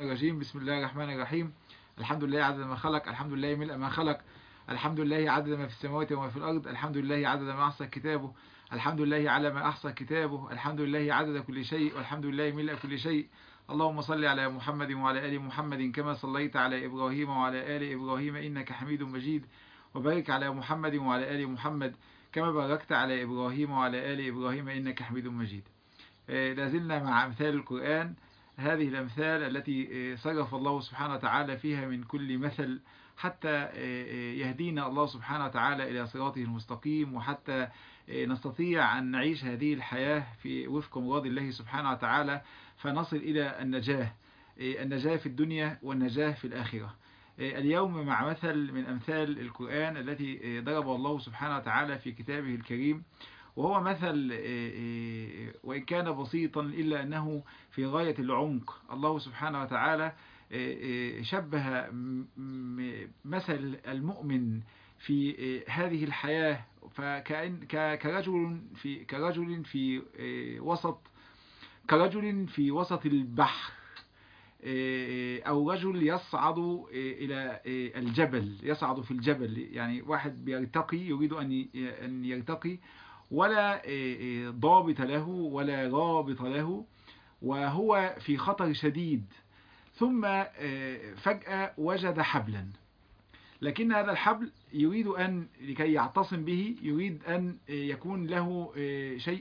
الرجيم بسم الله الرحمن الرحيم الحمد لله عدد ما خلق الحمد لله ملء ما خلق الحمد لله عدد ما في السماوات وما في الأرض الحمد لله عدد ما أحصى كتابه الحمد لله على ما أحصى كتابه الحمد لله عدد كل شيء والحمد لله ملء كل شيء اللهم صل على محمد وعلى آل محمد كما صليت على إبراهيم وعلى آل إبراهيم إنك حميد مجيد وبارك على محمد وعلى آل محمد كما باركت على إبراهيم وعلى آل إبراهيم إنك حميد مجيد لازلنا مع أمثال القرآن هذه الأمثال التي صرف الله سبحانه وتعالى فيها من كل مثل حتى يهدينا الله سبحانه وتعالى إلى صراطه المستقيم وحتى نستطيع أن نعيش هذه الحياة في وفق مراد الله سبحانه وتعالى فنصل إلى النجاة النجاة في الدنيا والنجاة في الآخرة اليوم مع مثل من أمثال القرآن التي ضرب الله سبحانه وتعالى في كتابه الكريم وهو مثل وإن كان بسيطا إلا أنه في غاية العمق الله سبحانه وتعالى شبه مثل المؤمن في هذه الحياة فكأن كرجل في كرجل في وسط كرجل في وسط البحر أو رجل يصعد إلى الجبل يصعد في الجبل يعني واحد بيرتقي يريد أن يرتقي ولا ضابط له ولا رابط له وهو في خطر شديد ثم فجأة وجد حبلا لكن هذا الحبل يريد أن لكي يعتصم به يريد أن يكون له شيء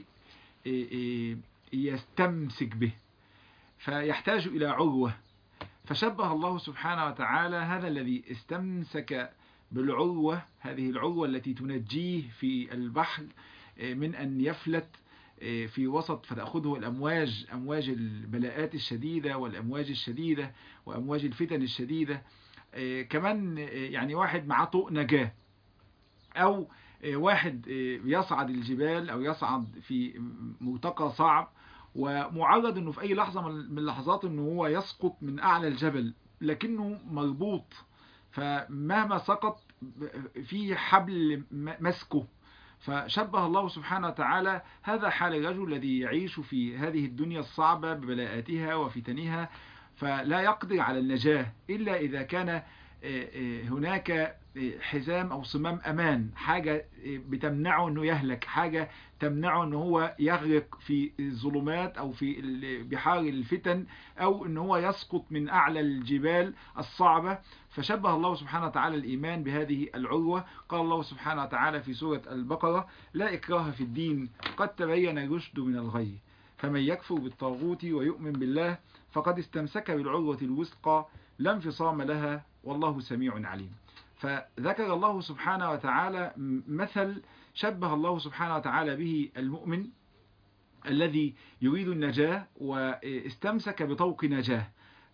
يستمسك به فيحتاج إلى عروة فشبه الله سبحانه وتعالى هذا الذي استمسك بالعروة هذه العروة التي تنجيه في البحر من أن يفلت في وسط فتأخذه الأمواج أمواج البلاءات الشديدة والأمواج الشديدة وأمواج الفتن الشديدة كمان يعني واحد معاه طوق نجاة أو واحد يصعد الجبال أو يصعد في مرتقى صعب ومعرض أنه في أي لحظة من اللحظات أنه هو يسقط من أعلى الجبل لكنه مربوط فمهما سقط في حبل مسكه فشبه الله سبحانه وتعالى هذا حال الرجل الذي يعيش في هذه الدنيا الصعبة ببلاءاتها وفتنها فلا يقدر على النجاة إلا إذا كان هناك حزام أو صمام أمان حاجة بتمنعه أنه يهلك حاجة تمنعه أنه هو يغرق في الظلمات أو في بحار الفتن أو أنه هو يسقط من أعلى الجبال الصعبة فشبه الله سبحانه وتعالى الإيمان بهذه العروة قال الله سبحانه وتعالى في سورة البقرة لا إكراه في الدين قد تبين الرشد من الغي فمن يكفر بالطاغوت ويؤمن بالله فقد استمسك بالعروة الوثقى لا انفصام لها والله سميع عليم فذكر الله سبحانه وتعالى مثل شبه الله سبحانه وتعالى به المؤمن الذي يريد النجاة واستمسك بطوق نجاه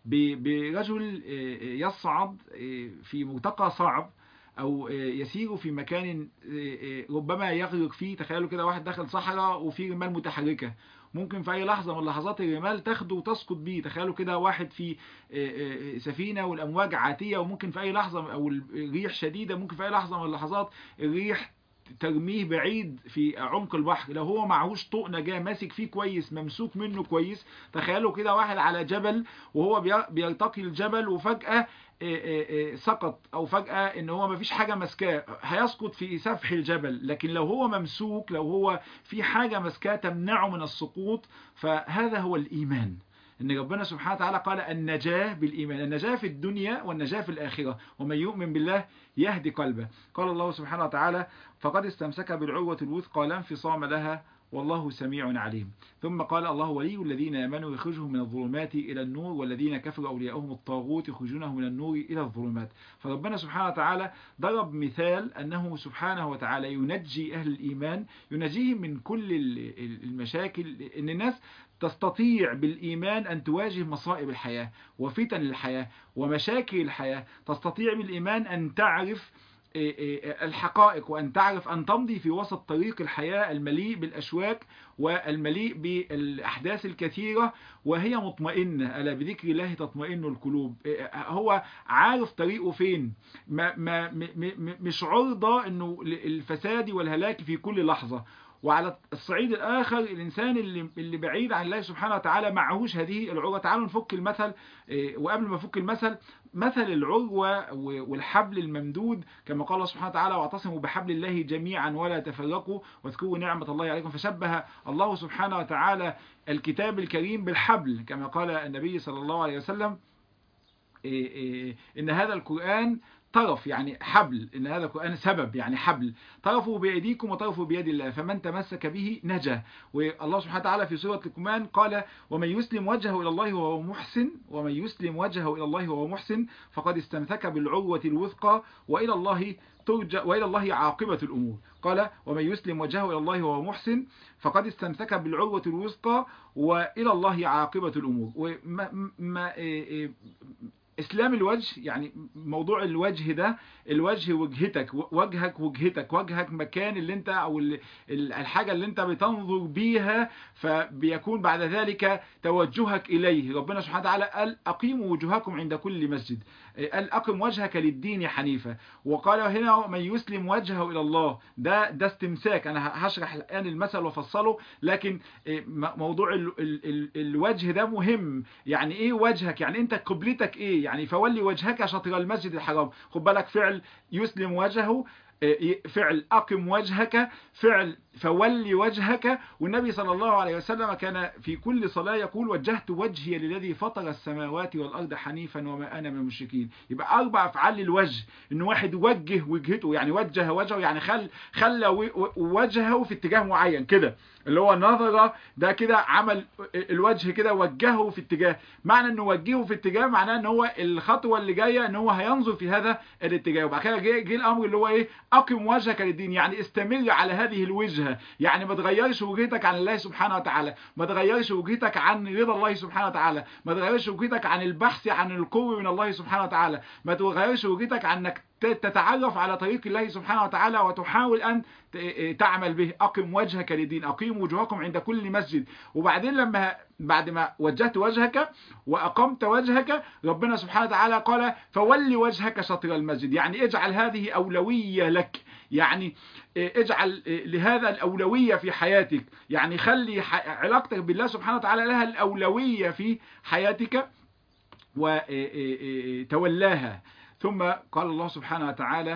برجل يصعد في مرتقى صعب او يسير في مكان ربما يغرق فيه تخيلوا كده واحد داخل صحراء وفي رمال متحركة ممكن في اي لحظة من لحظات الرمال تاخده وتسقط بيه تخيلوا كده واحد في سفينة والامواج عاتية وممكن في اي لحظة او الريح شديدة ممكن في اي لحظة من اللحظات الريح ترميه بعيد في عمق البحر لو هو معهوش طوق نجاة ماسك فيه كويس ممسوك منه كويس تخيلوا كده واحد على جبل وهو بيرتقي الجبل وفجأة سقط او فجأة ان هو مفيش حاجة ماسكاه هيسقط في سفح الجبل لكن لو هو ممسوك لو هو في حاجة ماسكاه تمنعه من السقوط فهذا هو الايمان ان ربنا سبحانه وتعالى قال النجاة بالإيمان النجاة في الدنيا والنجاة في الآخرة ومن يؤمن بالله يهدي قلبه قال الله سبحانه وتعالى فقد استمسك بالعروة الوثقى لا انفصام لها والله سميع عليم ثم قال الله ولي الذين آمنوا يخرجهم من الظلمات إلى النور والذين كفروا أولياءهم الطاغوت يخرجونهم من النور إلى الظلمات فربنا سبحانه وتعالى ضرب مثال أنه سبحانه وتعالى ينجي أهل الإيمان ينجيهم من كل المشاكل إن الناس تستطيع بالإيمان أن تواجه مصائب الحياة وفتن الحياة ومشاكل الحياة تستطيع بالإيمان أن تعرف الحقائق وأن تعرف أن تمضي في وسط طريق الحياة المليء بالأشواك والمليء بالأحداث الكثيرة وهي مطمئنة ألا بذكر الله تطمئن القلوب هو عارف طريقه فين ما ما مش عرضة أنه الفساد والهلاك في كل لحظة وعلى الصعيد الآخر الإنسان اللي, اللي بعيد عن الله سبحانه وتعالى معهوش هذه العروة تعالوا نفك المثل وقبل ما نفك المثل مثل العروة والحبل الممدود كما قال الله سبحانه وتعالى واعتصموا بحبل الله جميعا ولا تفرقوا واذكروا نعمة الله عليكم فشبه الله سبحانه وتعالى الكتاب الكريم بالحبل كما قال النبي صلى الله عليه وسلم إن هذا القرآن طرف يعني حبل إن هذا القرآن سبب يعني حبل طرفه بأيديكم وطرفه بيد الله فمن تمسك به نجا والله سبحانه وتعالى في سورة لقمان قال ومن يسلم وجهه إلى الله وهو محسن ومن يسلم وجهه إلى الله وهو محسن فقد استمسك بالعروة الوثقى وإلى الله ترجع وإلى الله عاقبة الأمور قال ومن يسلم وجهه إلى الله وهو محسن فقد استمسك بالعروة الوثقى وإلى الله عاقبة الأمور وما ما اسلام الوجه يعني موضوع الوجه ده الوجه وجهتك وجهك وجهتك وجهك مكان اللي انت او الحاجة اللي انت بتنظر بيها فبيكون بعد ذلك توجهك اليه ربنا سبحانه وتعالى قال اقيموا وجوهكم عند كل مسجد قال اقم وجهك للدين حنيفا وقال هنا من يسلم وجهه الى الله ده ده استمساك انا هشرح الان المثل وافصله لكن موضوع ال ال ال الوجه ده مهم يعني ايه وجهك يعني انت قبلتك ايه يعني فولي وجهك شطر المسجد الحرام خد بالك فعل يسلم وجهه فعل أقم وجهك فعل فولي وجهك والنبي صلى الله عليه وسلم كان في كل صلاة يقول وجهت وجهي للذي فطر السماوات والأرض حنيفا وما أنا من المشركين يبقى أربع أفعال للوجه إن واحد وجه وجهته يعني وجه وجهه يعني خل خلى وجهه في اتجاه معين كده اللي هو نظر ده كده عمل الوجه كده وجهه في اتجاه معنى انه وجهه في اتجاه معناه ان هو الخطوه اللي جايه ان هو هينظر في هذا الاتجاه وبعد كده جه جه الامر اللي هو ايه اقم وجهك للدين يعني استمر على هذه الوجهه يعني ما تغيرش وجهتك عن الله سبحانه وتعالى ما تغيرش وجهتك عن رضا الله سبحانه وتعالى ما تغيرش وجهتك عن البحث عن القرب من الله سبحانه وتعالى ما تغيرش وجهتك عن انك تتعرف على طريق الله سبحانه وتعالى وتحاول أن تعمل به أقم وجهك للدين أقيم وجوهكم عند كل مسجد وبعدين لما بعد ما وجهت وجهك وأقمت وجهك ربنا سبحانه وتعالى قال فولي وجهك شطر المسجد يعني اجعل هذه أولوية لك يعني اجعل لهذا الأولوية في حياتك يعني خلي علاقتك بالله سبحانه وتعالى لها الأولوية في حياتك وتولاها ثم قال الله سبحانه وتعالى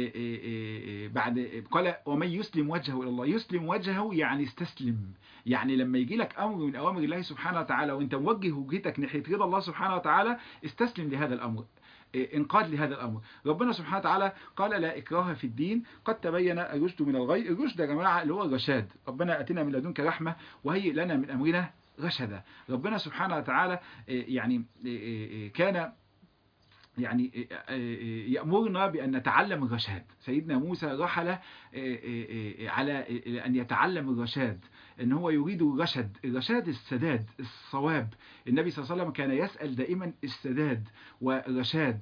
بعد قال ومن يسلم وجهه إلى الله يسلم وجهه يعني استسلم يعني لما يجي لك أمر من أوامر الله سبحانه وتعالى وانت موجه وجهتك ناحية رضا الله سبحانه وتعالى استسلم لهذا الأمر انقاد لهذا الأمر ربنا سبحانه وتعالى قال لا إكراه في الدين قد تبين الرشد من الغي الرشد يا جماعة اللي هو الرشاد ربنا أتنا من لدنك رحمة وهي لنا من أمرنا رشدا ربنا سبحانه وتعالى يعني كان يعني يأمرنا بأن نتعلم الرشاد سيدنا موسى رحل على أن يتعلم الرشاد ان هو يريد الرشد الرشاد السداد الصواب النبي صلى الله عليه وسلم كان يسأل دائما السداد والرشاد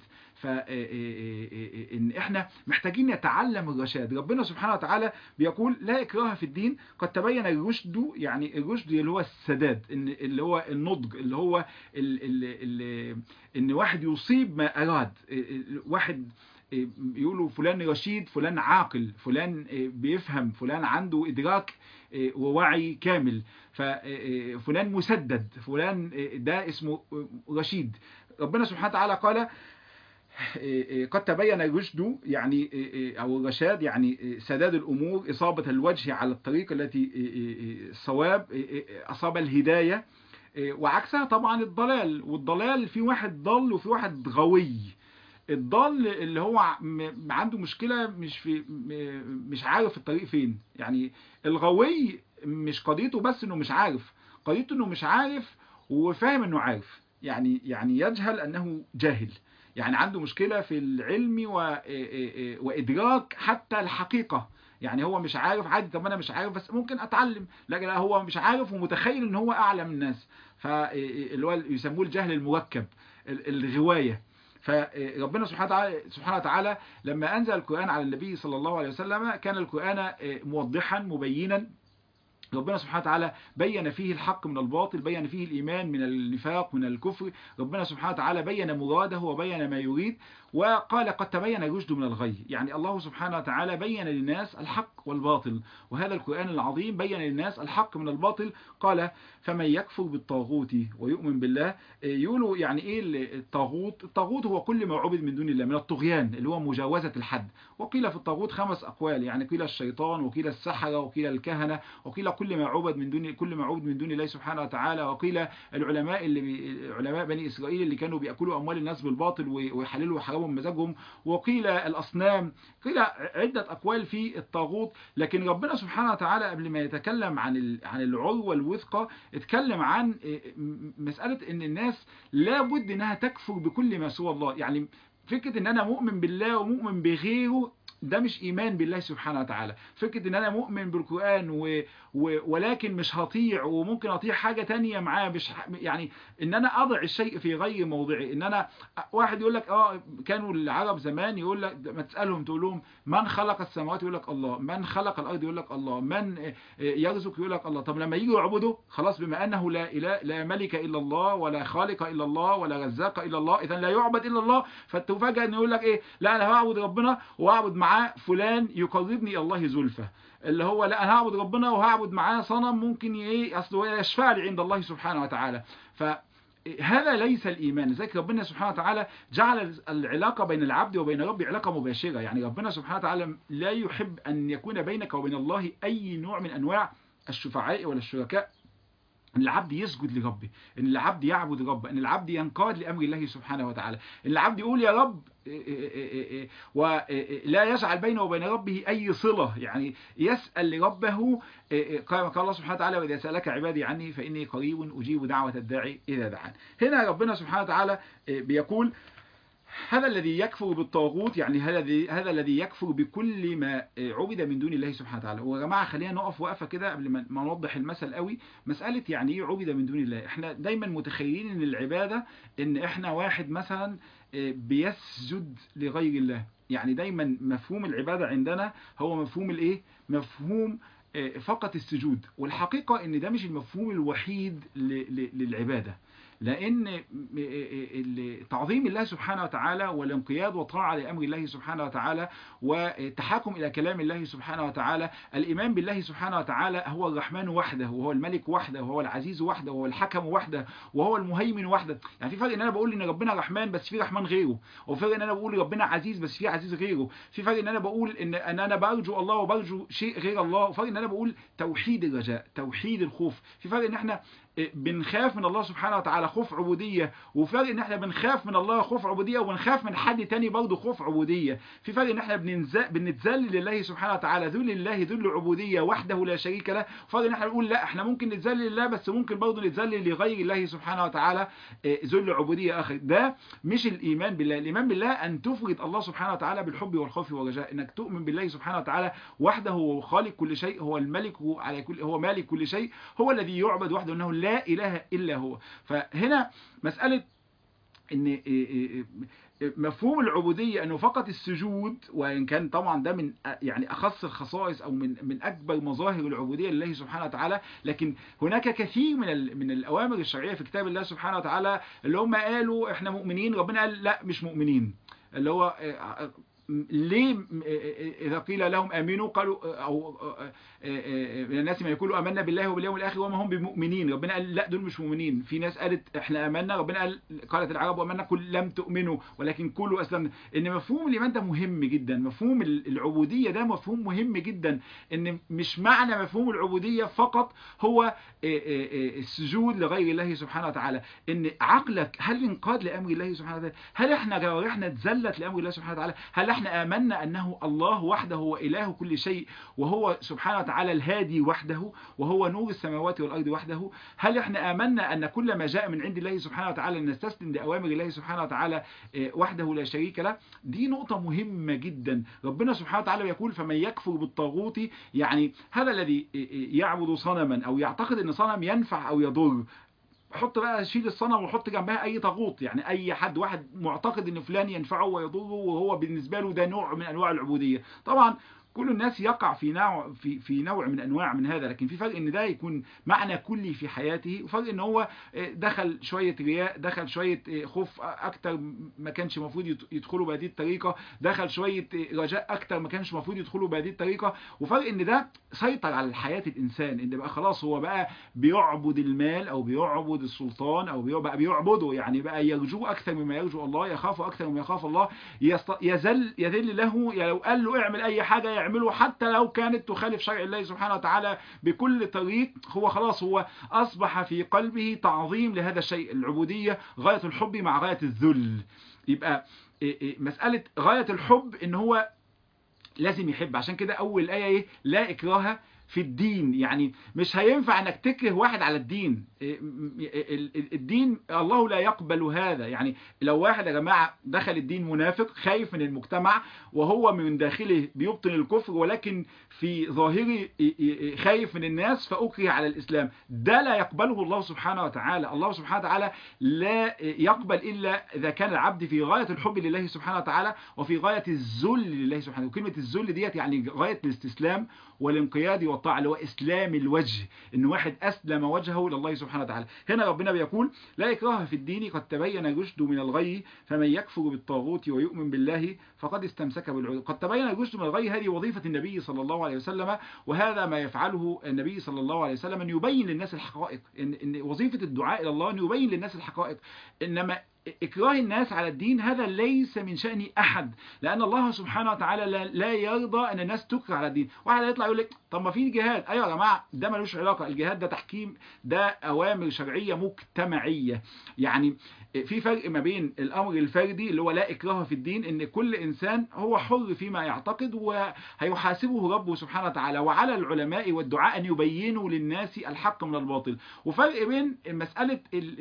فإن إحنا محتاجين نتعلم الرشاد ربنا سبحانه وتعالى بيقول لا إكراه في الدين قد تبين الرشد يعني الرشد اللي هو السداد اللي هو النضج اللي هو ال ال ال إن واحد يصيب ما أراد واحد يقولوا فلان رشيد فلان عاقل فلان بيفهم فلان عنده إدراك ووعي كامل ففلان مسدد فلان ده اسمه رشيد ربنا سبحانه وتعالى قال قد تبين الرشد يعني أو الرشاد يعني سداد الأمور إصابة الوجه على الطريق التي الصواب أصاب الهداية وعكسها طبعا الضلال والضلال في واحد ضل وفي واحد غوي الضال اللي هو عنده مشكلة مش في مش عارف الطريق فين يعني الغوي مش قضيته بس انه مش عارف قضيته انه مش عارف وفاهم انه عارف يعني يعني يجهل انه جاهل يعني عنده مشكلة في العلم وإدراك حتى الحقيقة يعني هو مش عارف عادي طب انا مش عارف بس ممكن اتعلم لكن هو مش عارف ومتخيل ان هو اعلم الناس فاللي هو يسموه الجهل المركب الغوايه فربنا سبحانه وتعالى, سبحانه وتعالى لما أنزل القرآن على النبي صلى الله عليه وسلم كان القرآن موضحا مبينا ربنا سبحانه وتعالى بين فيه الحق من الباطل بين فيه الإيمان من النفاق من الكفر ربنا سبحانه وتعالى بين مراده وبين ما يريد وقال قد تبين الرشد من الغي يعني الله سبحانه وتعالى بين للناس الحق والباطل وهذا القرآن العظيم بين للناس الحق من الباطل قال فمن يكفر بالطاغوت ويؤمن بالله يقولوا يعني ايه الطاغوت الطاغوت هو كل ما عبد من دون الله من الطغيان اللي هو مجاوزة الحد وقيل في الطاغوت خمس أقوال يعني قيل الشيطان وقيل السحرة وقيل الكهنة وقيل كل ما عبد من دون كل ما عبد من دون الله سبحانه وتعالى وقيل العلماء اللي بي علماء بني إسرائيل اللي كانوا بيأكلوا أموال الناس بالباطل ويحللوا ويحرموا مزاجهم وقيل الأصنام قيل عدة أقوال في الطاغوت لكن ربنا سبحانه وتعالى قبل ما يتكلم عن عن العروة الوثقى اتكلم عن مسألة ان الناس لابد انها تكفر بكل ما سوى الله يعني فكرة ان انا مؤمن بالله ومؤمن بغيره ده مش ايمان بالله سبحانه وتعالى فكرة ان انا مؤمن بالقرآن و... و... ولكن مش هطيع وممكن اطيع حاجة تانية معاه مش ح... يعني ان انا اضع الشيء في غير موضعه ان انا واحد يقول لك اه كانوا العرب زمان يقول لك ما تسألهم تقول لهم من خلق السماوات يقول لك الله من خلق الارض يقول لك الله من يرزق يقول لك الله طب لما يجوا يعبدوا خلاص بما انه لا اله لا ملك الا الله ولا خالق الا الله ولا رزاق الا الله اذا لا يعبد الا الله فتفاجئ ان يقول لك ايه لا انا هعبد ربنا واعبد معاه فلان يقربني الى الله زلفى اللي هو لا انا هعبد ربنا وهعبد معاه صنم ممكن ايه اصله يشفع لي عند الله سبحانه وتعالى ف هذا ليس الإيمان لذلك ربنا سبحانه وتعالى جعل العلاقة بين العبد وبين ربه علاقة مباشرة يعني ربنا سبحانه وتعالى لا يحب أن يكون بينك وبين الله أي نوع من أنواع الشفعاء ولا الشركاء ان العبد يسجد لربه ان العبد يعبد ربه ان العبد ينقاد لامر الله سبحانه وتعالى ان العبد يقول يا رب ولا يجعل بينه وبين ربه اي صله يعني يسال لربه قال الله سبحانه وتعالى واذا سالك عبادي عني فاني قريب اجيب دعوه الداعي اذا دعان هنا ربنا سبحانه وتعالى بيقول هذا الذي يكفر بالطاغوت يعني هذا الذي هذا الذي يكفر بكل ما عبد من دون الله سبحانه وتعالى ويا جماعه خلينا نقف وقفه كده قبل ما نوضح المثل قوي مساله يعني ايه عبد من دون الله احنا دايما متخيلين ان العباده ان احنا واحد مثلا بيسجد لغير الله يعني دايما مفهوم العباده عندنا هو مفهوم الايه مفهوم فقط السجود والحقيقه ان ده مش المفهوم الوحيد للعباده لأن تعظيم الله سبحانه وتعالى والانقياد وطاعة لأمر الله سبحانه وتعالى والتحاكم إلى كلام الله سبحانه وتعالى الإيمان بالله سبحانه وتعالى هو الرحمن وحده وهو الملك وحده وهو العزيز وحده وهو الحكم وحده وهو المهيمن وحده يعني في فرق ان انا بقول ان ربنا رحمن بس في رحمن غيره وفي فرق ان انا بقول ربنا عزيز بس في عزيز غيره في فرق ان انا بقول ان ان انا برجو الله وبرجو شيء غير الله وفرق ان انا بقول توحيد الرجاء توحيد الخوف في فرق ان احنا بنخاف من الله سبحانه وتعالى خوف عبودية وفرق ان احنا بنخاف من الله خوف عبودية وبنخاف من حد تاني برضه خوف عبودية في فرق ان احنا بنتذل لله سبحانه وتعالى ذل لله ذل عبودية وحده لا شريك له فرق ان احنا نقول لا احنا ممكن نتذل لله بس ممكن برضه نتذل لغير الله سبحانه وتعالى ذل عبودية اخر ده مش الايمان بالله الايمان بالله ان تفرد الله سبحانه وتعالى بالحب والخوف والرجاء انك تؤمن بالله سبحانه وتعالى وحده هو خالق كل شيء هو الملك هو على كل هو مالك كل شيء هو الذي يعبد وحده انه لا إله إلا هو فهنا مسألة ان مفهوم العبودية انه فقط السجود وان كان طبعا ده من يعني اخص الخصائص او من من اكبر مظاهر العبودية لله سبحانه وتعالى لكن هناك كثير من من الاوامر الشرعية في كتاب الله سبحانه وتعالى اللي هم قالوا احنا مؤمنين ربنا قال لا مش مؤمنين اللي هو ليه إذا قيل لهم آمنوا قالوا أو من الناس ما يقولوا آمنا بالله وباليوم الآخر وما هم بمؤمنين ربنا قال لا دول مش مؤمنين في ناس قالت احنا آمنا ربنا قال قالت العرب آمنا كل لم تؤمنوا ولكن كلوا أسلمنا إن مفهوم الإيمان ده مهم جدا مفهوم العبودية ده مفهوم مهم جدا إن مش معنى مفهوم العبودية فقط هو السجود لغير الله سبحانه وتعالى إن عقلك هل انقاد لأمر الله سبحانه وتعالى هل احنا جوارحنا اتذلت لأمر الله سبحانه وتعالى هل احنا آمنا أنه الله وحده هو إله كل شيء وهو سبحانه وتعالى الهادي وحده وهو نور السماوات والأرض وحده هل احنا آمنا أن كل ما جاء من عند الله سبحانه وتعالى نستسلم لأوامر الله سبحانه وتعالى وحده لا شريك له دي نقطة مهمة جدا ربنا سبحانه وتعالى يقول فمن يكفر بالطاغوت يعني هذا الذي يعبد صنما أو يعتقد أن صنم ينفع أو يضر حط بقى شيل الصنم وحط جنبها اي طاغوت يعني اي حد واحد معتقد ان فلان ينفعه ويضره وهو بالنسبه له ده نوع من انواع العبوديه طبعا كل الناس يقع في نوع في في نوع من انواع من هذا لكن في فرق ان ده يكون معنى كلي في حياته وفرق ان هو دخل شويه رياء دخل شويه خوف اكتر ما كانش المفروض يدخلوا بهذه الطريقه دخل شويه رجاء اكتر ما كانش المفروض يدخلوا بهذه الطريقه وفرق ان ده سيطر على حياه الانسان ان بقى خلاص هو بقى بيعبد المال او بيعبد السلطان او بقى بيعبده يعني بقى يرجوه اكثر مما يرجو الله يخافه اكثر مما يخاف الله يزل يذل له يعني لو قال له اعمل اي حاجه يعمله حتى لو كانت تخالف شرع الله سبحانه وتعالى بكل طريق هو خلاص هو اصبح في قلبه تعظيم لهذا الشيء العبوديه غايه الحب مع غايه الذل يبقى مساله غايه الحب ان هو لازم يحب عشان كده اول ايه ايه لا اكراه في الدين يعني مش هينفع انك تكره واحد على الدين الدين الله لا يقبل هذا يعني لو واحد يا جماعة دخل الدين منافق خايف من المجتمع وهو من داخله بيبطن الكفر ولكن في ظاهره خايف من الناس فأكره على الإسلام ده لا يقبله الله سبحانه وتعالى الله سبحانه وتعالى لا يقبل إلا إذا كان العبد في غاية الحب لله سبحانه وتعالى وفي غاية الذل لله سبحانه وكلمة الذل ديت يعني غاية الاستسلام والانقياد والطاعة اللي هو إسلام الوجه إن واحد أسلم وجهه لله سبحانه وتعالى هنا ربنا بيقول لا إكراه في الدين قد تبين الرشد من الغي فمن يكفر بالطاغوت ويؤمن بالله فقد استمسك بالعروة قد تبين الرشد من الغي هذه وظيفة النبي صلى الله عليه وسلم وهذا ما يفعله النبي صلى الله عليه وسلم أن يبين للناس الحقائق إن, إن وظيفة الدعاء إلى الله أن يبين للناس الحقائق إنما إكراه الناس على الدين هذا ليس من شأن أحد لأن الله سبحانه وتعالى لا يرضى أن الناس تكره على الدين واحد يطلع يقول لك طب ما في جهاد أيوة يا جماعة ده ملوش علاقة الجهاد ده تحكيم ده أوامر شرعية مجتمعية يعني في فرق ما بين الأمر الفردي اللي هو لا إكراه في الدين إن كل إنسان هو حر فيما يعتقد وهيحاسبه ربه سبحانه وتعالى وعلى العلماء والدعاء أن يبينوا للناس الحق من الباطل وفرق بين مسألة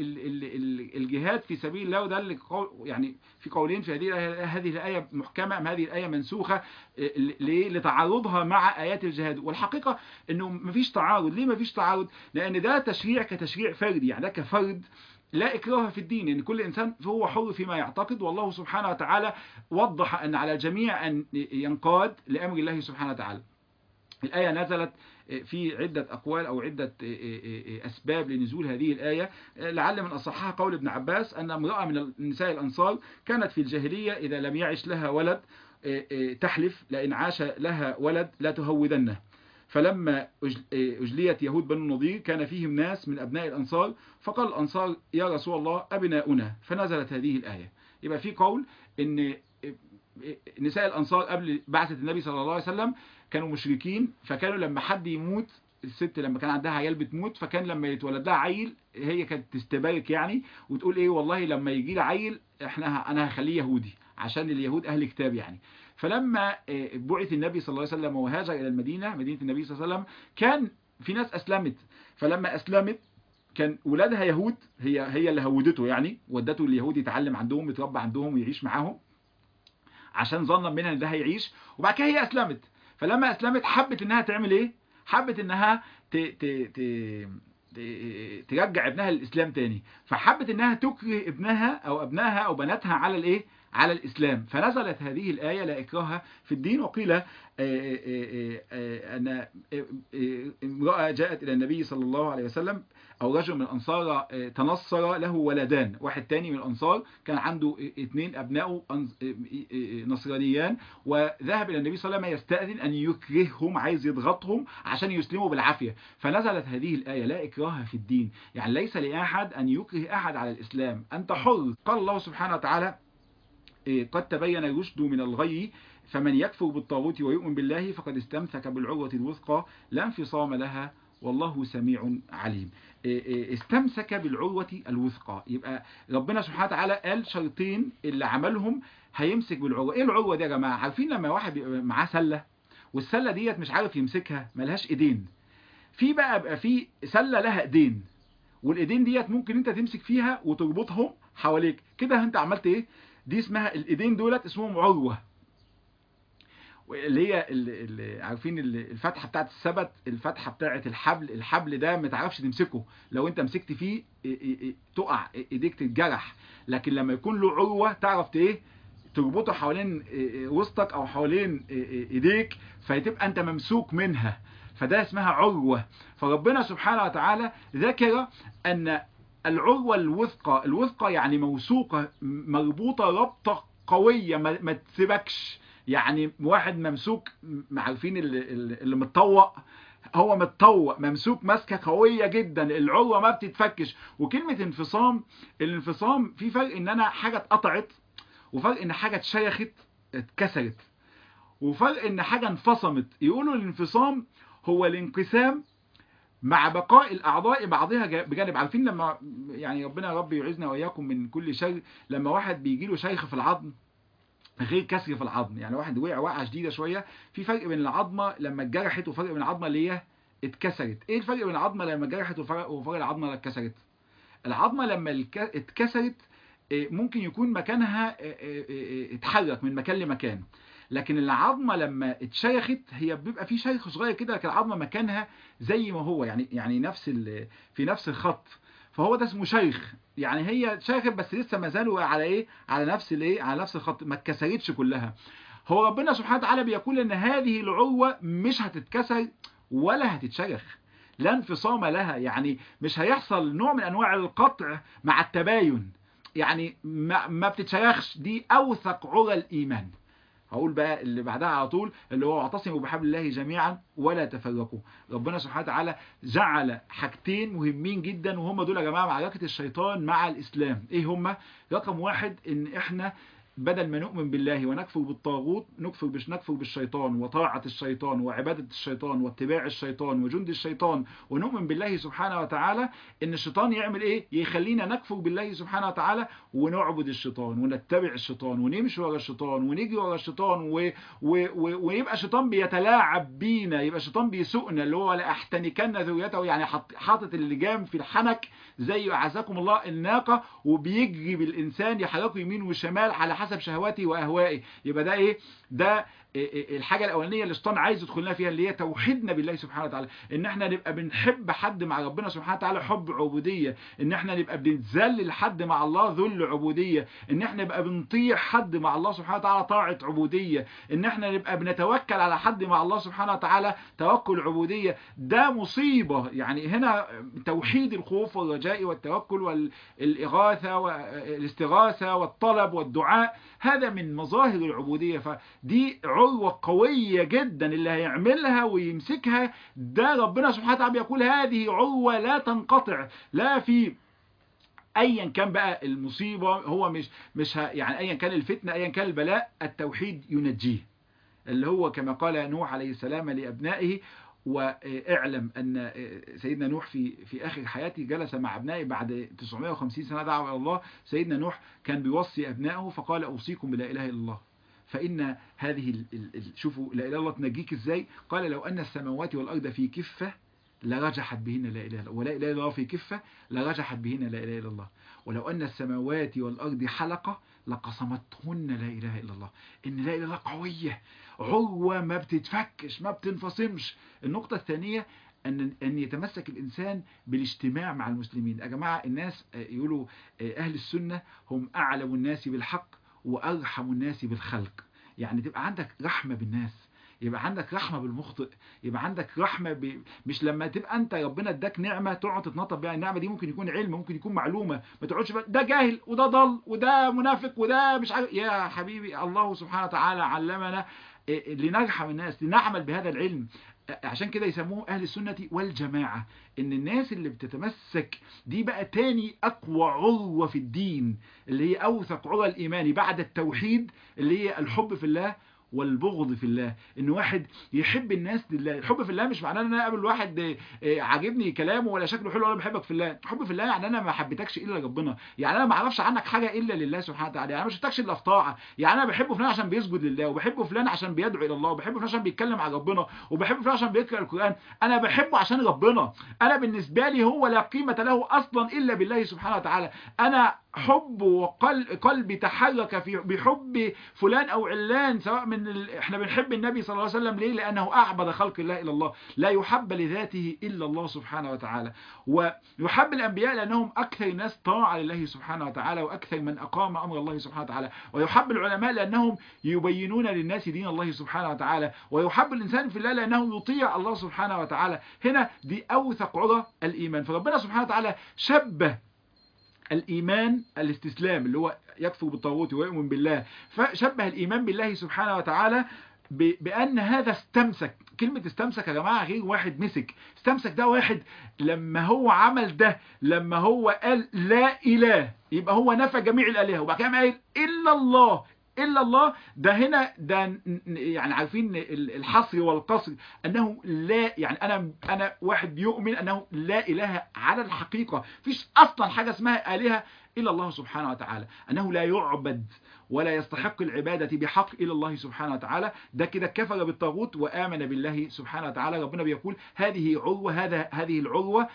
الجهاد في سبيل الله وده اللي يعني في قولين في هذه هذه الآية محكمة أم هذه الآية منسوخة لتعارضها مع آيات الجهاد والحقيقة إنه مفيش تعارض ليه مفيش تعارض لأن ده تشريع كتشريع فردي يعني ده كفرد لا إكراه في الدين إن كل إنسان هو حر فيما يعتقد والله سبحانه وتعالى وضح أن على الجميع أن ينقاد لأمر الله سبحانه وتعالى الآية نزلت في عدة أقوال أو عدة أسباب لنزول هذه الآية لعل من أصحها قول ابن عباس أن امرأة من النساء الأنصار كانت في الجاهلية إذا لم يعش لها ولد تحلف لأن عاش لها ولد لا تهودنه فلما أجليت يهود بنو النضير كان فيهم ناس من أبناء الأنصار فقال الأنصار يا رسول الله أبناؤنا فنزلت هذه الآية يبقى في قول أن نساء الأنصار قبل بعثة النبي صلى الله عليه وسلم كانوا مشركين فكانوا لما حد يموت الست لما كان عندها عيال بتموت فكان لما يتولد لها عيل هي كانت تستبارك يعني وتقول ايه والله لما يجي لي عيل احنا انا هخليه يهودي عشان اليهود اهل كتاب يعني فلما بعث النبي صلى الله عليه وسلم وهاجر الى المدينه مدينه النبي صلى الله عليه وسلم كان في ناس اسلمت فلما اسلمت كان ولادها يهود هي هي اللي هودته يعني ودته اليهود يتعلم عندهم يتربى عندهم ويعيش معاهم عشان ظنا منها ان ده هيعيش وبعد كده هي اسلمت فلما اسلمت حبت انها تعمل ايه حبت انها ت... ت... ت... ترجع ابنها للاسلام تاني فحبت انها تكره ابنها او ابنائها او بناتها على الايه على الاسلام فنزلت هذه الايه لا اكراه في الدين وقيل ان امراه جاءت الى النبي صلى الله عليه وسلم او رجل من الانصار تنصر له ولدان واحد تاني من الانصار كان عنده اثنين ابنائه نصرانيان وذهب الى النبي صلى الله عليه وسلم يستاذن ان يكرههم عايز يضغطهم عشان يسلموا بالعافيه فنزلت هذه الايه لا اكراه في الدين يعني ليس لاحد ان يكره احد على الاسلام انت حر قال الله سبحانه وتعالى قد تبين الرشد من الغي فمن يكفر بالطاغوت ويؤمن بالله فقد استمسك بالعروة الوثقى لا انفصام لها والله سميع عليم استمسك بالعروة الوثقى يبقى ربنا سبحانه وتعالى قال شرطين اللي عملهم هيمسك بالعروة ايه العروة دي يا جماعة عارفين لما واحد بيبقى معاه سلة والسلة ديت مش عارف يمسكها ملهاش ايدين في بقى بقى في سلة لها ايدين والايدين ديت ممكن انت تمسك فيها وتربطهم حواليك كده انت عملت ايه دي اسمها الايدين دولت اسمهم عروة اللي هي اللي عارفين الفتحه بتاعت السبت الفتحه بتاعت الحبل الحبل ده ما تعرفش تمسكه لو انت مسكت فيه تقع ايديك تتجرح لكن لما يكون له عروه تعرف ايه تربطه حوالين وسطك او حوالين ايديك فتبقى انت ممسوك منها فده اسمها عروة فربنا سبحانه وتعالى ذكر ان العروة الوثقى الوثقى يعني موثوقة مربوطة ربطة قوية ما, ما تسيبكش يعني واحد ممسوك عارفين اللي, اللي متطوق هو متطوق ممسوك ماسكه قويه جدا العروه ما بتتفكش وكلمه انفصام الانفصام في فرق ان انا حاجه اتقطعت وفرق ان حاجه اتشيخت اتكسرت وفرق ان حاجه انفصمت يقولوا الانفصام هو الانقسام مع بقاء الاعضاء بعضها بجانب عارفين لما يعني ربنا يا رب يعيذنا واياكم من كل شر لما واحد بيجي له شيخ في العظم غير كسر في العظم يعني واحد وقع وقعه شديده شويه في فرق بين العظمه لما اتجرحت وفرق بين العظمه اللي هي اتكسرت ايه الفرق بين العظمه لما اتجرحت وفرق العظمه اللي اتكسرت العظمه لما اتكسرت ممكن يكون مكانها اتحرك من مكان لمكان لكن العظمة لما اتشيخت هي بيبقى في شيخ صغير كده لكن العظمة مكانها زي ما هو يعني يعني نفس في نفس الخط فهو ده اسمه شيخ يعني هي شيخت بس لسه ما زالوا على ايه على نفس الايه على نفس الخط ما اتكسرتش كلها هو ربنا سبحانه وتعالى بيقول ان هذه العروة مش هتتكسر ولا هتتشيخ لا انفصام لها يعني مش هيحصل نوع من انواع القطع مع التباين يعني ما, ما بتتشيخش دي اوثق عرى الايمان هقول بقى اللي بعدها على طول اللي هو اعتصموا بحبل الله جميعا ولا تفرقوا ربنا سبحانه وتعالى جعل حاجتين مهمين جدا وهم دول يا جماعه معركه الشيطان مع الاسلام ايه هم رقم واحد ان احنا بدل ما نؤمن بالله ونكفر بالطاغوت نكفر بش نكفر بالشيطان وطاعة الشيطان وعبادة الشيطان واتباع الشيطان وجند الشيطان ونؤمن بالله سبحانه وتعالى ان الشيطان يعمل ايه يخلينا نكفر بالله سبحانه وتعالى ونعبد الشيطان ونتبع الشيطان ونمشي ورا الشيطان ونيجي ورا الشيطان و... و... و... ويبقى الشيطان بيتلاعب بينا يبقى الشيطان بيسوقنا اللي هو لاحتنكن ذريته يعني حاطط اللجام في الحنك زي اعزكم الله الناقة وبيجري بالانسان يحركه يمين وشمال على حسب شهواتي واهوائي يبقى ده ايه ده الحاجة الأولانية اللي الشيطان عايز يدخلنا فيها اللي هي توحيدنا بالله سبحانه وتعالى إن احنا نبقى بنحب حد مع ربنا سبحانه وتعالى حب عبودية إن احنا نبقى بنتذلل حد مع الله ذل عبودية إن احنا نبقى بنطيع حد مع الله سبحانه وتعالى طاعة عبودية إن احنا نبقى بنتوكل على حد مع الله سبحانه وتعالى توكل عبودية ده مصيبة يعني هنا توحيد الخوف والرجاء والتوكل والإغاثة والاستغاثة والطلب والدعاء هذا من مظاهر العبودية فدي عروة قوية جدا اللي هيعملها ويمسكها ده ربنا سبحانه وتعالى بيقول هذه عروة لا تنقطع لا في ايا كان بقى المصيبة هو مش مش يعني ايا كان الفتنة ايا كان البلاء التوحيد ينجيه اللي هو كما قال نوح عليه السلام لأبنائه واعلم أن سيدنا نوح في في آخر حياته جلس مع أبنائه بعد 950 سنة دعوة إلى الله سيدنا نوح كان بيوصي أبنائه فقال أوصيكم بلا إله إلا الله فإن هذه ال ال شوفوا لا إله إلا الله تنجيك إزاي قال لو أن السماوات والأرض في كفة لرجحت بهن لا إله إلا الله ولا إله إلا الله في كفة لرجحت بهن لا إله إلا الله ولو أن السماوات والأرض حلقة لقسمتهن لا إله إلا الله إن لا إله إلا الله قوية عروة ما بتتفكش ما بتنفصمش النقطة الثانية أن أن يتمسك الإنسان بالاجتماع مع المسلمين يا جماعة الناس يقولوا أهل السنة هم أعلم الناس بالحق وأرحم الناس بالخلق يعني تبقى عندك رحمة بالناس يبقى عندك رحمة بالمخطئ يبقى عندك رحمة ب... مش لما تبقى انت ربنا اداك نعمة تقعد تتنطط بيها النعمة دي ممكن يكون علم ممكن يكون معلومة ما تقعدش بقى ده جاهل وده ضل وده منافق وده مش عارف يا حبيبي الله سبحانه وتعالى علمنا لنرحم الناس لنعمل بهذا العلم عشان كده يسموه أهل السنة والجماعة إن الناس اللي بتتمسك دي بقى تاني أقوى عروة في الدين اللي هي أوثق عروة الإيمان بعد التوحيد اللي هي الحب في الله والبغض في الله ان واحد يحب الناس لله الحب في الله مش معناه ان انا اقابل واحد عاجبني كلامه ولا شكله حلو ولا بحبك في الله الحب في الله يعني انا ما حبيتكش الا ربنا يعني انا ما اعرفش عنك حاجه الا لله سبحانه وتعالى يعني انا ما شفتكش الا في طاعه يعني انا بحب فلان عشان بيسجد لله وبحب فلان عشان بيدعو الى الله وبحب فلان عشان بيتكلم عن ربنا وبحب فلان عشان بيقرا القران انا بحبه عشان ربنا انا بالنسبه لي هو لا قيمه له اصلا الا بالله سبحانه وتعالى انا حب وقلبي تحرك في بحب فلان او علان سواء من ال... احنا بنحب النبي صلى الله عليه وسلم ليه لانه اعبد خلق الله الى الله لا يحب لذاته الا الله سبحانه وتعالى ويحب الانبياء لانهم اكثر الناس طاعه لله سبحانه وتعالى واكثر من اقام امر الله سبحانه وتعالى ويحب العلماء لانهم يبينون للناس دين الله سبحانه وتعالى ويحب الانسان في الله لانه يطيع الله سبحانه وتعالى هنا دي اوثق عرى الايمان فربنا سبحانه وتعالى شبه الإيمان الاستسلام اللي هو يكفر بالطاغوت ويؤمن بالله فشبه الإيمان بالله سبحانه وتعالى بأن هذا استمسك كلمة استمسك يا جماعة غير واحد مسك استمسك ده واحد لما هو عمل ده لما هو قال لا إله يبقى هو نفى جميع الآلهة وبعد كده قال إلا الله إلا الله ده هنا ده يعني عارفين الحصر والقصر أنه لا يعني أنا أنا واحد يؤمن أنه لا إله على الحقيقة فيش أصلا حاجة اسمها آلهة إلا الله سبحانه وتعالى أنه لا يعبد ولا يستحق العبادة بحق إلا الله سبحانه وتعالى ده كده كفر بالطاغوت وآمن بالله سبحانه وتعالى ربنا بيقول هذه عروة هذا هذه العروة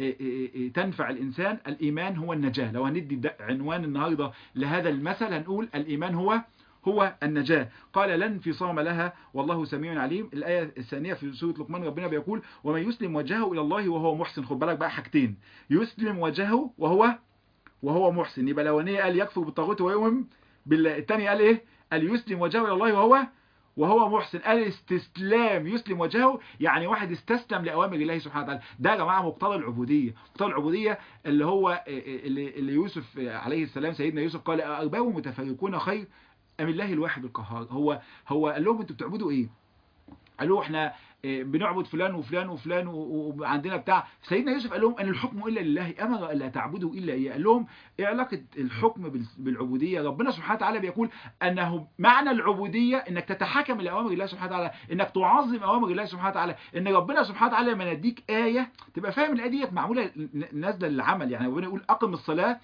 تنفع الإنسان الإيمان هو النجاة لو هندي عنوان النهاردة لهذا المثل هنقول الإيمان هو هو النجاة قال لا انفصام لها والله سميع عليم الآية الثانية في سورة لقمان ربنا بيقول ومن يسلم وجهه إلى الله وهو محسن خد بالك بقى حاجتين يسلم وجهه وهو وهو محسن يبقى الأولانية قال يكفر بالطاغوت ويؤمن بالله الثاني قال إيه قال يسلم وجهه إلى الله وهو وهو محسن قال استسلام يسلم وجهه يعني واحد استسلم لأوامر الله سبحانه وتعالى ده يا جماعة مقتضى العبودية مقتضى العبودية اللي هو اللي, اللي يوسف عليه السلام سيدنا يوسف قال أرباب متفرقون خير أم الله الواحد القهار هو هو قال لهم انتوا بتعبدوا ايه قالوا احنا بنعبد فلان وفلان وفلان وعندنا بتاع سيدنا يوسف قال لهم ان الحكم الا لله امر الا تعبدوا الا اياه قال لهم ايه علاقه الحكم بالعبوديه ربنا سبحانه وتعالى بيقول انه معنى العبوديه انك تتحكم لاوامر الله سبحانه وتعالى انك تعظم اوامر الله سبحانه وتعالى ان ربنا سبحانه وتعالى لما يديك ايه تبقى فاهم الايه ديت معموله نازله للعمل يعني ربنا يقول اقم الصلاه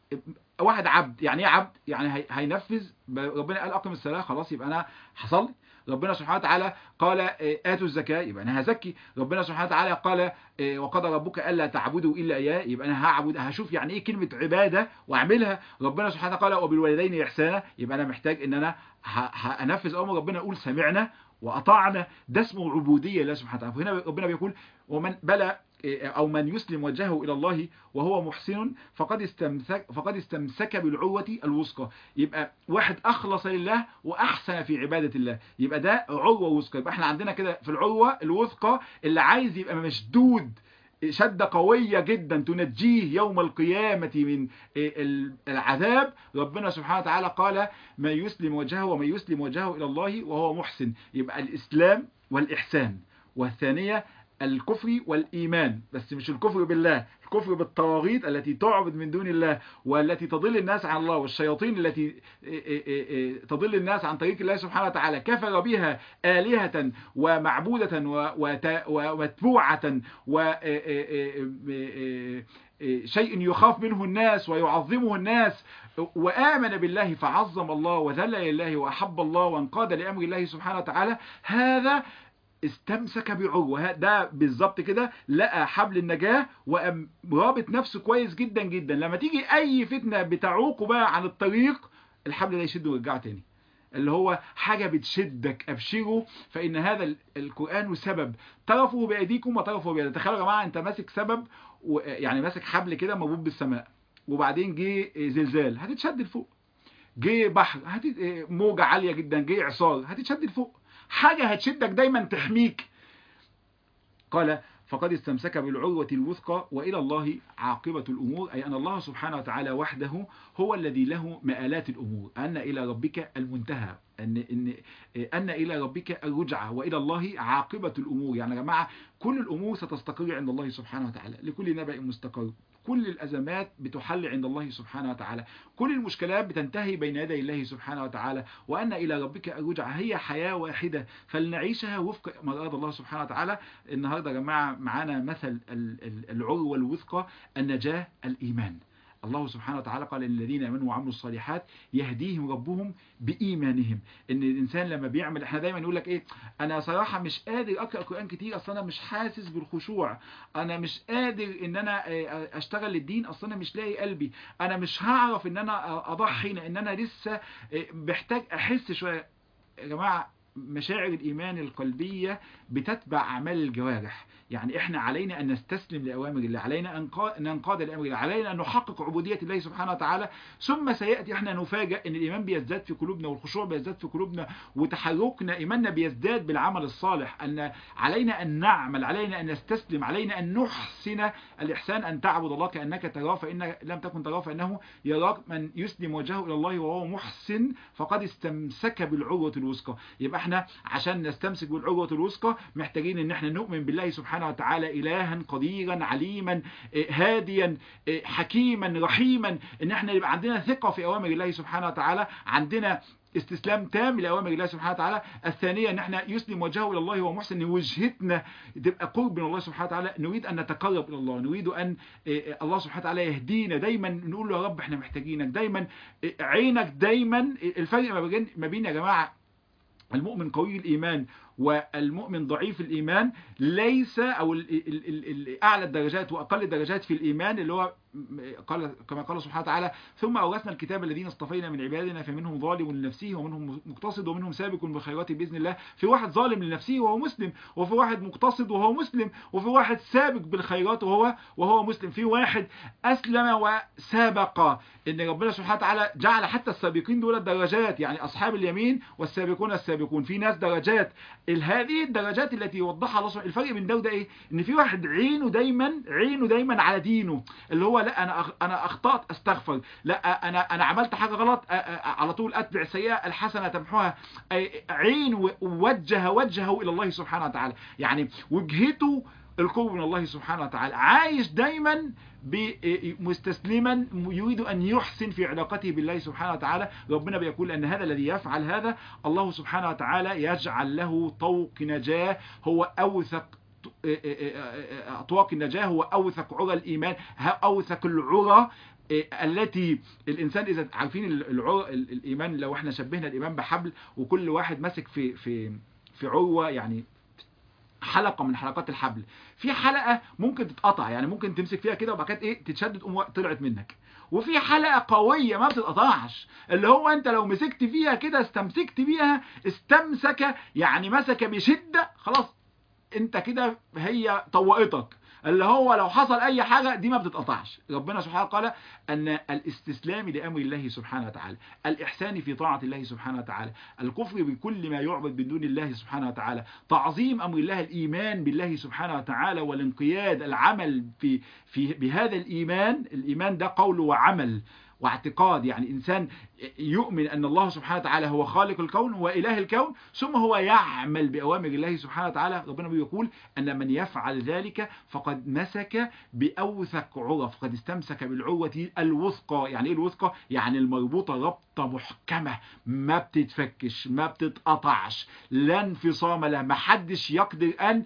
واحد عبد يعني ايه عبد يعني هينفذ ربنا قال اقم الصلاه خلاص يبقى انا هصلي ربنا سبحانه وتعالى قال آتوا الزكاة يبقى أنا هزكي ربنا سبحانه وتعالى قال وقضى ربك ألا تعبدوا إلا إياه يبقى أنا هعبد هشوف يعني إيه كلمة عبادة وأعملها ربنا سبحانه وتعالى قال وبالوالدين إحسانا يبقى أنا محتاج إن أنا هنفذ أمر ربنا أقول سمعنا وأطعنا ده اسمه عبودية لله سبحانه وتعالى وهنا ربنا بيقول ومن بلى أو من يسلم وجهه إلى الله وهو محسن فقد استمسك, فقد استمسك بالعروة الوثقى يبقى واحد أخلص لله وأحسن في عبادة الله يبقى ده عروة وثقى يبقى احنا عندنا كده في العروة الوثقى اللي عايز يبقى مشدود شدة قوية جدا تنجيه يوم القيامة من العذاب ربنا سبحانه وتعالى قال من يسلم وجهه ومن يسلم وجهه إلى الله وهو محسن يبقى الإسلام والإحسان والثانية الكفر والإيمان بس مش الكفر بالله الكفر بالطواغيت التي تعبد من دون الله والتي تضل الناس عن الله والشياطين التي تضل الناس عن طريق الله سبحانه وتعالى كفر بها آلهة ومعبودة ومتبوعة و شيء يخاف منه الناس ويعظمه الناس وآمن بالله فعظم الله وذل لله وأحب الله وانقاد لأمر الله سبحانه وتعالى هذا استمسك بعروة ده بالظبط كده لقى حبل النجاة وقام رابط نفسه كويس جدا جدا لما تيجي اي فتنة بتعوقه بقى عن الطريق الحبل ده يشده ويرجعه تاني اللي هو حاجة بتشدك أبشروا فإن هذا القرآن سبب طرفه بأيديكم وطرفه بيدك تخيلوا يا جماعة أنت ماسك سبب يعني ماسك حبل كده مربوط بالسماء وبعدين جه زلزال هتتشد لفوق جه بحر هت... موجة عالية جدا جه إعصار هتتشد لفوق حاجة هتشدك دايما تحميك قال فقد استمسك بالعروة الوثقى وإلى الله عاقبة الأمور أي أن الله سبحانه وتعالى وحده هو الذي له مآلات الأمور أن إلى ربك المنتهى أن, إن أن إلى ربك الرجعة وإلى الله عاقبة الأمور يعني يا جماعة كل الأمور ستستقر عند الله سبحانه وتعالى لكل نبأ مستقر كل الأزمات بتحل عند الله سبحانه وتعالى كل المشكلات بتنتهي بين يدي الله سبحانه وتعالى وأن إلى ربك الرجعة هي حياة واحدة فلنعيشها وفق ما أراد الله سبحانه وتعالى النهاردة يا جماعة معانا مثل العروة الوثقى النجاة الإيمان الله سبحانه وتعالى قال الذين امنوا وعملوا الصالحات يهديهم ربهم بايمانهم ان الانسان لما بيعمل احنا دايما يقول لك ايه انا صراحه مش قادر اقرا قران كتير اصلا انا مش حاسس بالخشوع انا مش قادر ان انا اشتغل للدين اصلا انا مش لاقي قلبي انا مش هعرف ان انا اضحي لان انا لسه محتاج احس شويه يا جماعه مشاعر الإيمان القلبية بتتبع أعمال الجوارح يعني إحنا علينا أن نستسلم لأوامر الله علينا أن ننقاد لأمر الله علينا أن نحقق عبودية الله سبحانه وتعالى ثم سيأتي إحنا نفاجأ أن الإيمان بيزداد في قلوبنا والخشوع بيزداد في قلوبنا وتحركنا إيماننا بيزداد بالعمل الصالح أن علينا أن نعمل علينا أن نستسلم علينا أن نحسن الإحسان أن تعبد الله كأنك تراه فإن لم تكن تراه فإنه يراك من يسلم وجهه إلى الله وهو محسن فقد استمسك بالعروة الوثقى يبقى احنا عشان نستمسك بالعروة الوثقى محتاجين ان احنا نؤمن بالله سبحانه وتعالى الها قديرا عليما هاديا حكيما رحيما ان احنا يبقى عندنا ثقة في اوامر الله سبحانه وتعالى عندنا استسلام تام لاوامر الله سبحانه وتعالى الثانيه ان احنا يسلم وجهه الى الله ومحسن وجهتنا تبقى قرب من الله سبحانه وتعالى نريد ان نتقرب الى الله نريد ان الله سبحانه وتعالى يهدينا دايما نقول له يا رب احنا محتاجينك دايما عينك دايما الفرق ما بين ما بين يا جماعه المؤمن قوي الإيمان والمؤمن ضعيف الإيمان ليس أو ال ال ال ال أعلى الدرجات وأقل الدرجات في الإيمان اللي هو قال كما قال سبحانه وتعالى ثم أورثنا الكتاب الذين اصطفينا من عبادنا فمنهم ظالم لنفسه ومنهم مقتصد ومنهم سابق بالخيرات بإذن الله في واحد ظالم لنفسه وهو مسلم وفي واحد مقتصد وهو مسلم وفي واحد سابق بالخيرات وهو وهو مسلم في واحد أسلم وسابق إن ربنا سبحانه وتعالى جعل حتى السابقين دول درجات يعني أصحاب اليمين والسابقون السابقون في ناس درجات هذه الدرجات التي يوضحها الله سبحانه الفرق بين ده وده ايه ان في واحد عينه دايما عينه دايما على دينه اللي هو لا انا انا اخطات استغفر لا انا انا عملت حاجه غلط على طول اتبع السيئه الحسنه تمحوها عين وجه وجهه الى الله سبحانه وتعالى يعني وجهته القرب من الله سبحانه وتعالى عايش دايما مستسلما يريد أن يحسن في علاقته بالله سبحانه وتعالى ربنا بيقول أن هذا الذي يفعل هذا الله سبحانه وتعالى يجعل له طوق نجاة هو أوثق أطواق النجاة هو أوثق عرى الإيمان أوثق العرى التي الانسان اذا عارفين العرى الايمان لو احنا شبهنا الايمان بحبل وكل واحد ماسك في في في عروه يعني حلقه من حلقات الحبل في حلقه ممكن تتقطع يعني ممكن تمسك فيها كده وبعد كده ايه تتشد تقوم طلعت منك وفي حلقه قويه ما بتتقطعش اللي هو انت لو مسكت فيها كده استمسكت بيها استمسك يعني مسك بشده خلاص انت كده هي طوقتك اللي هو لو حصل اي حاجة دي ما بتتقطعش ربنا سبحانه قال ان الاستسلام لامر الله سبحانه وتعالى الاحسان في طاعة الله سبحانه وتعالى الكفر بكل ما يعبد من دون الله سبحانه وتعالى تعظيم امر الله الايمان بالله سبحانه وتعالى والانقياد العمل في في بهذا الايمان الايمان ده قول وعمل واعتقاد يعني إنسان يؤمن أن الله سبحانه وتعالى هو خالق الكون وإله الكون ثم هو يعمل بأوامر الله سبحانه وتعالى ربنا بيقول أن من يفعل ذلك فقد مسك بأوثق عرى فقد استمسك بالعروة الوثقى يعني إيه الوثقى؟ يعني المربوطة ربطة محكمة ما بتتفكش ما بتتقطعش لا انفصام لها ما حدش يقدر أن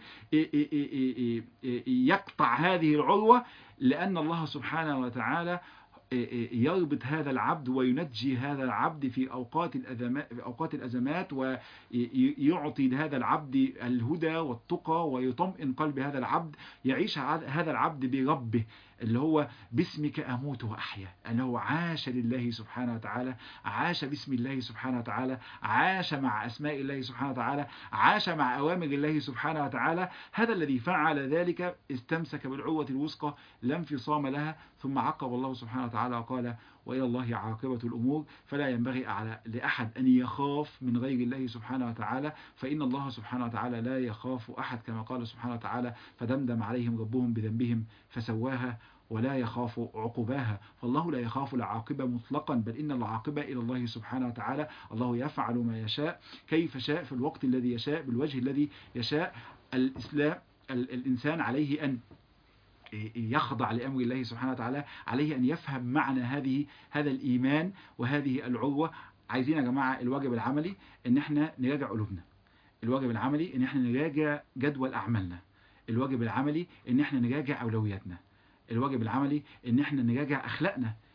يقطع هذه العروة لأن الله سبحانه وتعالى يربط هذا العبد وينجي هذا العبد في أوقات الأزمات, في أوقات الأزمات ويعطي لهذا العبد الهدى والتقى ويطمئن قلب هذا العبد يعيش هذا العبد بربه اللي هو باسمك أموت وأحيا اللي هو عاش لله سبحانه وتعالى عاش باسم الله سبحانه وتعالى عاش مع أسماء الله سبحانه وتعالى عاش مع أوامر الله سبحانه وتعالى هذا الذي فعل ذلك استمسك بالعروة الوثقى لا انفصام لها ثم عقب الله سبحانه وتعالى وقال وإلى الله عاقبة الأمور فلا ينبغي على لأحد أن يخاف من غير الله سبحانه وتعالى فإن الله سبحانه وتعالى لا يخاف أحد كما قال سبحانه وتعالى فدمدم عليهم ربهم بذنبهم فسواها ولا يخاف عقباها فالله لا يخاف العاقبة مطلقا بل إن العاقبة إلى الله سبحانه وتعالى الله يفعل ما يشاء كيف شاء في الوقت الذي يشاء بالوجه الذي يشاء الإسلام الإنسان عليه أن يخضع لأمر الله سبحانه وتعالى عليه أن يفهم معنى هذه هذا الإيمان وهذه العروة عايزين يا جماعة الواجب العملي ان احنا نراجع قلوبنا الواجب العملي ان احنا نراجع جدول أعمالنا الواجب العملي ان احنا نراجع أولوياتنا الواجب العملي ان احنا نراجع أخلاقنا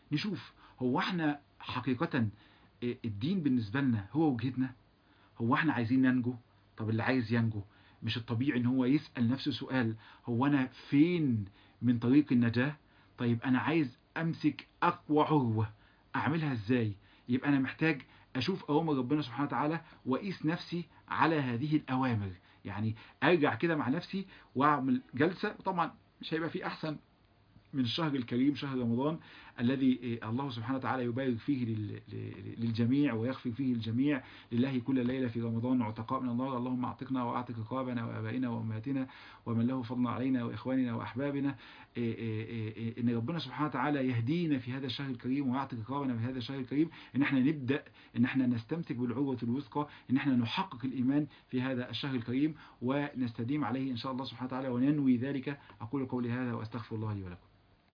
نشوف هو احنا حقيقة الدين بالنسبة لنا هو وجهتنا هو احنا عايزين ننجو طب اللي عايز ينجو مش الطبيعي ان هو يسأل نفسه سؤال هو انا فين من طريق النجاة طيب انا عايز امسك اقوى عروة اعملها ازاي يبقى انا محتاج اشوف اوامر ربنا سبحانه وتعالى واقيس نفسي على هذه الاوامر يعني ارجع كده مع نفسي واعمل جلسة وطبعا مش هيبقى في احسن من الشهر الكريم شهر رمضان الذي الله سبحانه وتعالى يبارك فيه للجميع ويغفر فيه الجميع لله كل ليلة في رمضان عتقاء من النار اللهم اعتقنا واعتق رقابنا وابائنا وامهاتنا ومن له فضل علينا واخواننا واحبابنا ان ربنا سبحانه وتعالى يهدينا في هذا الشهر الكريم ويعتق رقابنا في هذا الشهر الكريم ان احنا نبدا ان احنا نستمسك بالعروه الوثقى ان احنا نحقق الايمان في هذا الشهر الكريم ونستديم عليه ان شاء الله سبحانه وتعالى وننوي ذلك اقول قولي هذا واستغفر الله لي ولكم